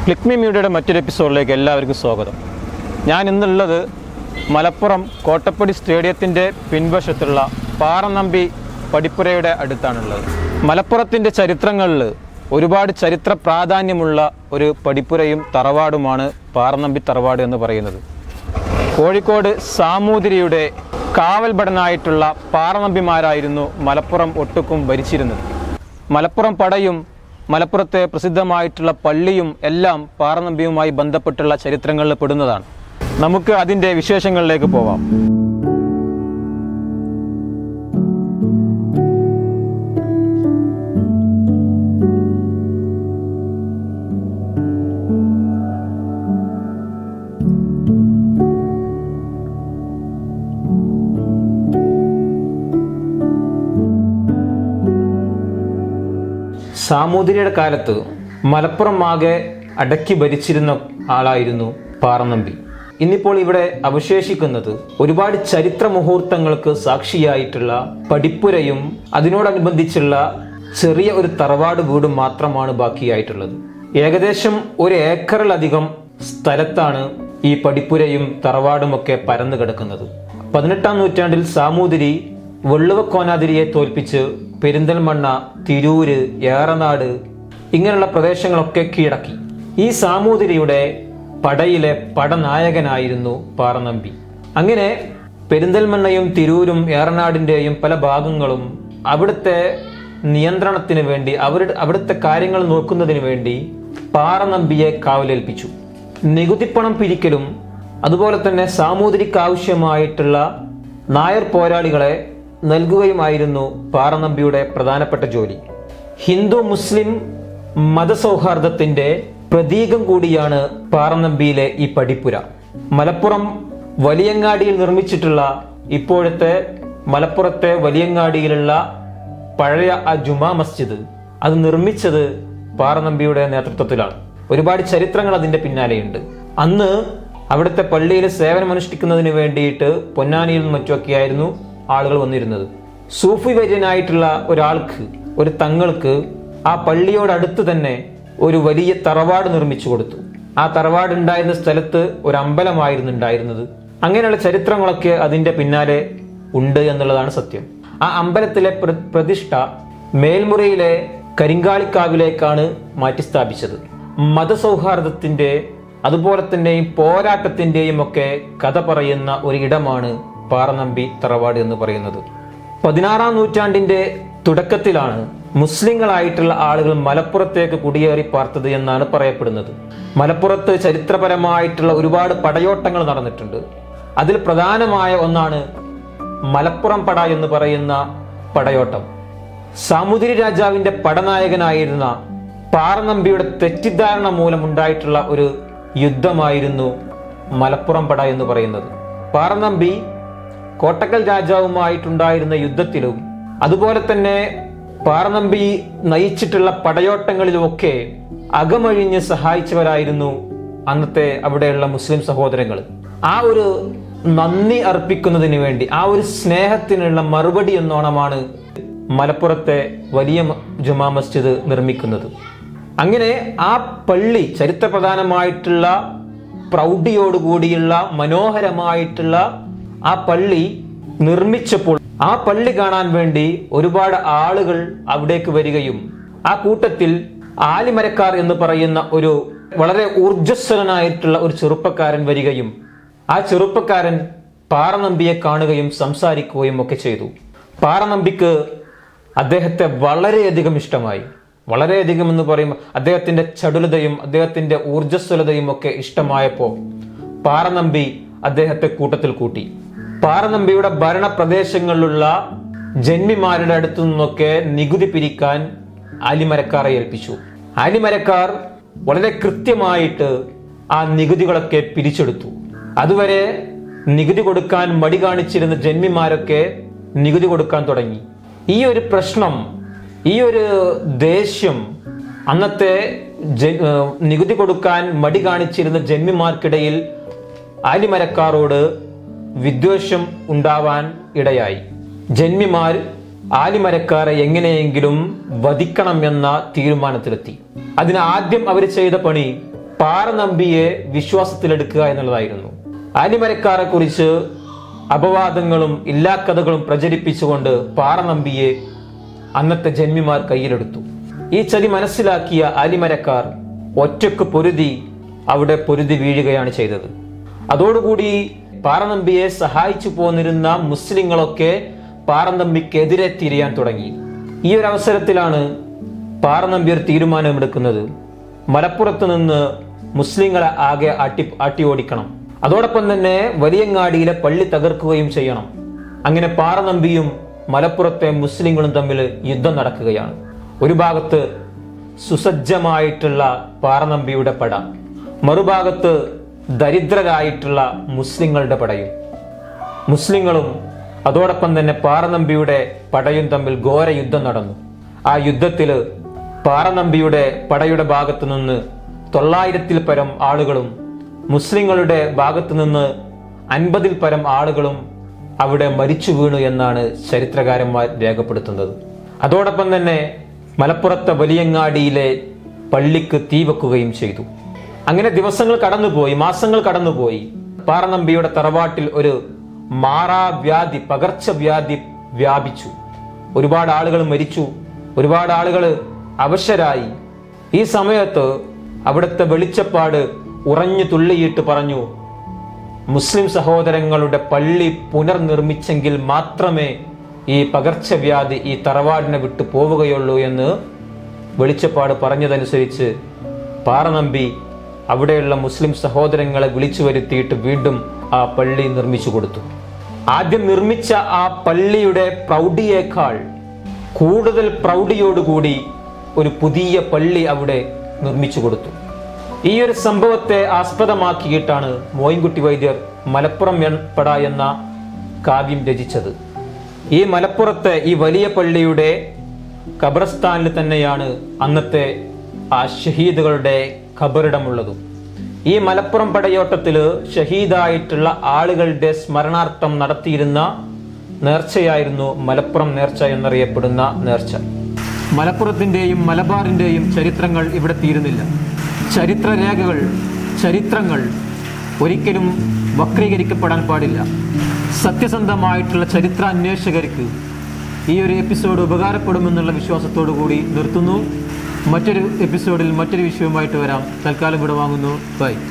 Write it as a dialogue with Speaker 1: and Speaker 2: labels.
Speaker 1: ക്ലിക്മി മീഡിയയുടെ മറ്റൊരു എപ്പിസോഡിലേക്ക് എല്ലാവർക്കും സ്വാഗതം ഞാൻ ഇന്നുള്ളത് മലപ്പുറം കോട്ടപ്പടി സ്റ്റേഡിയത്തിൻ്റെ പിൻവശത്തുള്ള പാറനമ്പി പടിപ്പുരയുടെ അടുത്താണുള്ളത് മലപ്പുറത്തിൻ്റെ ചരിത്രങ്ങളിൽ ഒരുപാട് ചരിത്ര പ്രാധാന്യമുള്ള ഒരു പടിപ്പുരയും തറവാടുമാണ് പാറനമ്പി തറവാട് എന്ന് പറയുന്നത് കോഴിക്കോട് സാമൂതിരിയുടെ കാവൽ ഭടനായിട്ടുള്ള പാറനമ്പിമാരായിരുന്നു മലപ്പുറം ഒട്ടുക്കും ഭരിച്ചിരുന്നത് മലപ്പുറം പടയും മലപ്പുറത്തെ പ്രസിദ്ധമായിട്ടുള്ള പള്ളിയും എല്ലാം പാറനമ്പിയുമായി ബന്ധപ്പെട്ടുള്ള ചരിത്രങ്ങളിൽ പെടുന്നതാണ് നമുക്ക് അതിൻ്റെ വിശേഷങ്ങളിലേക്ക് പോവാം സാമൂതിരിയുടെ കാലത്ത് മലപ്പുറം ആകെ അടക്കി ഭരിച്ചിരുന്ന ആളായിരുന്നു പാറനമ്പി ഇന്നിപ്പോൾ ഇവിടെ അവശേഷിക്കുന്നത് ഒരുപാട് ചരിത്ര മുഹൂർത്തങ്ങൾക്ക് സാക്ഷിയായിട്ടുള്ള പടിപ്പുരയും അതിനോടനുബന്ധിച്ചുള്ള ചെറിയ ഒരു തറവാട് വീടും മാത്രമാണ് ബാക്കിയായിട്ടുള്ളത് ഏകദേശം ഒരു ഏക്കറിലധികം സ്ഥലത്താണ് ഈ പടിപ്പുരയും തറവാടുമൊക്കെ പരന്നു കിടക്കുന്നത് പതിനെട്ടാം നൂറ്റാണ്ടിൽ സാമൂതിരി വെള്ളുവക്കോനാതിരിയെ തോൽപ്പിച്ച് പെരിന്തൽമണ്ണ തിരൂര് ഏറനാട് ഇങ്ങനെയുള്ള പ്രദേശങ്ങളൊക്കെ കീഴടക്കി ഈ സാമൂതിരിയുടെ പടയിലെ പടനായകനായിരുന്നു പാറനമ്പി അങ്ങനെ പെരിന്തൽമണ്ണയും തിരൂരും ഏറനാടിന്റെയും പല ഭാഗങ്ങളും അവിടുത്തെ നിയന്ത്രണത്തിന് വേണ്ടി അവരുടെ അവിടുത്തെ കാര്യങ്ങൾ നോക്കുന്നതിന് വേണ്ടി പാറനമ്പിയെ കാവലേൽപ്പിച്ചു നികുതിപ്പണം പിരിക്കലും അതുപോലെ തന്നെ സാമൂതിരിക്ക് ആവശ്യമായിട്ടുള്ള നായർ പോരാളികളെ നൽകുകയുമായിരുന്നു പാറനമ്പിയുടെ പ്രധാനപ്പെട്ട ജോലി ഹിന്ദു മുസ്ലിം മതസൗഹാർദ്ദത്തിന്റെ പ്രതീകം കൂടിയാണ് പാറനമ്പിയിലെ ഈ പടിപ്പുര മലപ്പുറം വലിയങ്ങാടിയിൽ നിർമ്മിച്ചിട്ടുള്ള ഇപ്പോഴത്തെ മലപ്പുറത്തെ വലിയങ്ങാടിയിലുള്ള പഴയ ആ ജുമാ മസ്ജിദ് അത് നിർമ്മിച്ചത് പാറനമ്പിയുടെ നേതൃത്വത്തിലാണ് ഒരുപാട് ചരിത്രങ്ങൾ അതിന്റെ പിന്നാലെയുണ്ട് അന്ന് അവിടുത്തെ പള്ളിയിൽ സേവനമനുഷ്ഠിക്കുന്നതിന് വേണ്ടിയിട്ട് പൊന്നാനിയിൽ നിന്നും മറ്റുമൊക്കെയായിരുന്നു ആളുകൾ വന്നിരുന്നത് സൂഫി വര്യനായിട്ടുള്ള ഒരാൾക്ക് ഒരു തങ്ങൾക്ക് ആ പള്ളിയോടടുത്ത് തന്നെ ഒരു വലിയ തറവാട് നിർമ്മിച്ചു കൊടുത്തു ആ തറവാട് ഉണ്ടായിരുന്ന സ്ഥലത്ത് ഒരു അമ്പലമായിരുന്നു ഉണ്ടായിരുന്നത് അങ്ങനെയുള്ള ചരിത്രങ്ങളൊക്കെ അതിന്റെ പിന്നാലെ ഉണ്ട് എന്നുള്ളതാണ് സത്യം ആ അമ്പലത്തിലെ പ്ര- പ്രതിഷ്ഠ മേൽമുറിയിലെ കരിങ്കാളിക്കാവിലേക്കാണ് മാറ്റി സ്ഥാപിച്ചത് മതസൗഹാർദ്ദത്തിന്റെ അതുപോലെ തന്നെയും പോരാട്ടത്തിന്റെയും ഒക്കെ കഥ പറയുന്ന ഒരു ഇടമാണ് പാറനമ്പി തറവാട് എന്ന് പറയുന്നത് പതിനാറാം നൂറ്റാണ്ടിന്റെ തുടക്കത്തിലാണ് മുസ്ലിങ്ങളായിട്ടുള്ള ആളുകൾ മലപ്പുറത്തേക്ക് കുടിയേറി പാർത്തത് എന്നാണ് പറയപ്പെടുന്നത് മലപ്പുറത്ത് ചരിത്രപരമായിട്ടുള്ള ഒരുപാട് പടയോട്ടങ്ങൾ നടന്നിട്ടുണ്ട് അതിൽ പ്രധാനമായ ഒന്നാണ് മലപ്പുറം പട എന്ന് പറയുന്ന പടയോട്ടം സാമൂതിരി രാജാവിന്റെ പടനായകനായിരുന്ന പാറനമ്പിയുടെ തെറ്റിദ്ധാരണ മൂലമുണ്ടായിട്ടുള്ള ഒരു യുദ്ധമായിരുന്നു മലപ്പുറം പട എന്ന് പറയുന്നത് പാറനമ്പി കോട്ടക്കൽ രാജാവുമായിട്ടുണ്ടായിരുന്ന യുദ്ധത്തിലും അതുപോലെ തന്നെ പാറനമ്പി നയിച്ചിട്ടുള്ള പടയോട്ടങ്ങളിലുമൊക്കെ അകമഴിഞ്ഞ് സഹായിച്ചവരായിരുന്നു അന്നത്തെ അവിടെയുള്ള മുസ്ലിം സഹോദരങ്ങൾ ആ ഒരു നന്ദി അർപ്പിക്കുന്നതിന് വേണ്ടി ആ ഒരു സ്നേഹത്തിനുള്ള മറുപടി എന്നോണമാണ് മലപ്പുറത്തെ വലിയ മ- ജുമാ മസ്ജിദ് നിർമ്മിക്കുന്നത് അങ്ങനെ ആ പള്ളി ചരിത്രപ്രധാനമായിട്ടുള്ള പ്രൗഢിയോടുകൂടിയുള്ള മനോഹരമായിട്ടുള്ള ആ പള്ളി നിർമ്മിച്ചപ്പോൾ ആ പള്ളി കാണാൻ വേണ്ടി ഒരുപാട് ആളുകൾ അവിടേക്ക് വരികയും ആ കൂട്ടത്തിൽ ആലിമരക്കാർ എന്ന് പറയുന്ന ഒരു വളരെ ഊർജ്ജസ്വലനായിട്ടുള്ള ഒരു ചെറുപ്പക്കാരൻ വരികയും ആ ചെറുപ്പക്കാരൻ പാറനമ്പിയെ കാണുകയും സംസാരിക്കുകയും ഒക്കെ ചെയ്തു പാറനമ്പിക്ക് അദ്ദേഹത്തെ വളരെയധികം ഇഷ്ടമായി വളരെയധികം എന്ന് പറയുമ്പോൾ അദ്ദേഹത്തിന്റെ ചടുലതയും അദ്ദേഹത്തിന്റെ ഊർജ്ജസ്വലതയും ഒക്കെ ഇഷ്ടമായപ്പോൾ പാറനമ്പി അദ്ദേഹത്തെ കൂട്ടത്തിൽ കൂട്ടി പാറനമ്പിയുടെ ഭരണ പ്രദേശങ്ങളിലുള്ള ജന്മിമാരുടെ അടുത്തു നിന്നൊക്കെ നികുതി പിരിക്കാൻ ആലിമരക്കാരെ ഏൽപ്പിച്ചു ആലിമരക്കാർ വളരെ കൃത്യമായിട്ട് ആ നികുതികളൊക്കെ പിരിച്ചെടുത്തു അതുവരെ നികുതി കൊടുക്കാൻ മടി കാണിച്ചിരുന്ന ജന്മിമാരൊക്കെ നികുതി കൊടുക്കാൻ തുടങ്ങി ഈ ഒരു പ്രശ്നം ഈ ഒരു ദേഷ്യം അന്നത്തെ ജ- ഏർ നികുതി കൊടുക്കാൻ മടി കാണിച്ചിരുന്ന ജന്മിമാർക്കിടയിൽ ആലിമരക്കാരോട് വിദ്വേഷം ഉണ്ടാവാൻ ഇടയായി ജന്മിമാർ ആലിമരക്കാരെ എങ്ങനെയെങ്കിലും വധിക്കണം എന്ന തീരുമാനത്തിലെത്തി അതിന് ആദ്യം അവർ ചെയ്ത പണി പാറനമ്പിയെ വിശ്വാസത്തിലെടുക്കുക എന്നുള്ളതായിരുന്നു ആലിമരക്കാരെ കുറിച്ച് അപവാദങ്ങളും ഇല്ലാക്കഥകളും പ്രചരിപ്പിച്ചുകൊണ്ട് പാറനമ്പിയെ അന്നത്തെ ജന്മിമാർ കയ്യിലെടുത്തു ഈ ചതി മനസ്സിലാക്കിയ ആലിമരക്കാർ ഒറ്റക്ക് പൊരുതി അവിടെ പൊരുതി വീഴുകയാണ് ചെയ്തത് അതോടുകൂടി പാറനമ്പിയെ സഹായിച്ചു പോന്നിരുന്ന മുസ്ലിങ്ങളൊക്കെ പാറനമ്പിക്കെതിരെ തിരിയാൻ തുടങ്ങി ഈ ഒരു അവസരത്തിലാണ് പാറനമ്പി ഒരു തീരുമാനമെടുക്കുന്നത് മലപ്പുറത്ത് നിന്ന് മുസ്ലിങ്ങളെ ആകെ അട്ടി അട്ടി ഓടിക്കണം അതോടൊപ്പം തന്നെ വലിയങ്ങാടിയിലെ പള്ളി തകർക്കുകയും ചെയ്യണം അങ്ങനെ പാറനമ്പിയും മലപ്പുറത്തെ മുസ്ലിങ്ങളും തമ്മിൽ യുദ്ധം നടക്കുകയാണ് ഒരു ഭാഗത്ത് സുസജ്ജമായിട്ടുള്ള പാറനമ്പിയുടെ പട മറുഭാഗത്ത് ദരിദ്രരായിട്ടുള്ള മുസ്ലിങ്ങളുടെ പടയും മുസ്ലിങ്ങളും അതോടൊപ്പം തന്നെ പാറനമ്പിയുടെ പടയും തമ്മിൽ ഘോര യുദ്ധം നടന്നു ആ യുദ്ധത്തിൽ പാറനമ്പിയുടെ പടയുടെ ഭാഗത്തു നിന്ന് തൊള്ളായിരത്തിൽ പരം ആളുകളും മുസ്ലിങ്ങളുടെ ഭാഗത്തു നിന്ന് അൻപതിൽ പരം ആളുകളും അവിടെ മരിച്ചു വീണു എന്നാണ് ചരിത്രകാരന്മാർ രേഖപ്പെടുത്തുന്നത് അതോടൊപ്പം തന്നെ മലപ്പുറത്തെ വലിയങ്ങാടിയിലെ പള്ളിക്ക് തീ വെക്കുകയും ചെയ്തു അങ്ങനെ ദിവസങ്ങൾ കടന്നുപോയി മാസങ്ങൾ കടന്നുപോയി പാറനമ്പിയുടെ തറവാട്ടിൽ ഒരു മാറാവ്യാധി പകർച്ചവ്യാധി വ്യാപിച്ചു ഒരുപാട് ആളുകൾ മരിച്ചു ഒരുപാട് ആളുകൾ അവശരായി ഈ സമയത്ത് അവിടുത്തെ വെളിച്ചപ്പാട് ഉറഞ്ഞു തുള്ളിയിട്ട് പറഞ്ഞു മുസ്ലിം സഹോദരങ്ങളുടെ പള്ളി പുനർനിർമ്മിച്ചെങ്കിൽ മാത്രമേ ഈ പകർച്ചവ്യാധി ഈ തറവാടിനെ വിട്ടു പോവുകയുള്ളൂ എന്ന് വെളിച്ചപ്പാട് പറഞ്ഞതനുസരിച്ച് പാറനമ്പി അവിടെയുള്ള മുസ്ലിം സഹോദരങ്ങളെ വിളിച്ചു വരുത്തിയിട്ട് വീണ്ടും ആ പള്ളി നിർമ്മിച്ചു കൊടുത്തു ആദ്യം നിർമ്മിച്ച ആ പള്ളിയുടെ പ്രൗഢിയേക്കാൾ കൂടുതൽ പ്രൗഢിയോടുകൂടി ഒരു പുതിയ പള്ളി അവിടെ നിർമ്മിച്ചു കൊടുത്തു ഈ ഒരു സംഭവത്തെ ആസ്പദമാക്കിയിട്ടാണ് മോയിൻകുട്ടി വൈദ്യർ മലപ്പുറം എൺപട എന്ന കാവ്യം രചിച്ചത് ഈ മലപ്പുറത്തെ ഈ വലിയ പള്ളിയുടെ ഖബർസ്ഥാനിൽ തന്നെയാണ് അന്നത്തെ ആ ഷഹീദുകളുടെ ഖബറിടമുള്ളതും ഈ മലപ്പുറം പടയോട്ടത്തില് ഷഹീദായിട്ടുള്ള ആളുകളുടെ സ്മരണാർത്ഥം നടത്തിയിരുന്ന നേർച്ചയായിരുന്നു മലപ്പുറം നേർച്ച എന്നറിയപ്പെടുന്ന നേർച്ച മലപ്പുറത്തിന്റെയും മലബാറിന്റെയും ചരിത്രങ്ങൾ ഇവിടെ തീരുന്നില്ല ചരിത്രരേഖകൾ ചരിത്രങ്ങൾ ഒരിക്കലും വക്രീകരിക്കപ്പെടാൻ പാടില്ല സത്യസന്ധമായിട്ടുള്ള ചരിത്ര അന്വേഷകർക്ക് ഈ ഒരു എപ്പിസോഡ് ഉപകാരപ്പെടുമെന്നുള്ള വിശ്വാസത്തോടു കൂടി നിർത്തുന്നു മറ്റൊരു എപ്പിസോഡിൽ മറ്റൊരു വിഷയവുമായിട്ട് വരാം തൽക്കാലം വിടവാങ്ങുന്നു ബൈ